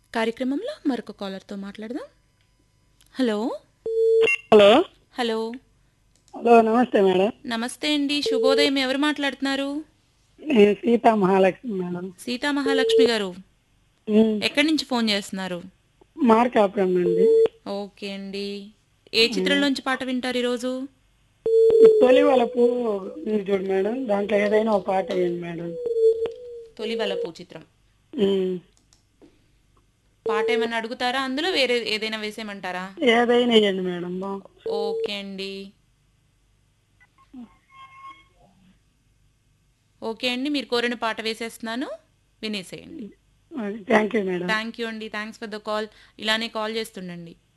కార్యక్రమంలో మరొక కాలర్తో మాట్లాడదాం హలో హలో హలో హలో నమస్తే మేడం నమస్తే అండి శుభోదయం ఎవరు మాట్లాడుతున్నారు నేను సీతా మహాలక్ష్మి మేడం సీతా మహాలక్ష్మి గారు ఉమ్, ఎక్కడి నుంచి ఫోన్ చేస్తున్నారు మార్కాపురం నుండి ఓకే అండి ఏ చిత్రంలోంచి పాట వింటారు ఈరోజు తొలి వలపు ఉంది చూడు మేడం దాంట్లో ఏదైనా ఒక పాట వేయండి మేడం తొలి వలపు చిత్రం ఉమ్, పాట ఏమైనా అడుగుతారా అందులో వేరే ఏదైనా వేసేయమంటారా ఏదైనా వేయండి మేడం బా ఓకే అండి ఓకే అండి మీరు కోరిన పాట వేసేస్తున్నాను వినేసేయండి thank you madam thank you అండి థ్యాంక్స్ ఫర్ ద కాల్ ఇలానే కాల్ చేస్తుండండి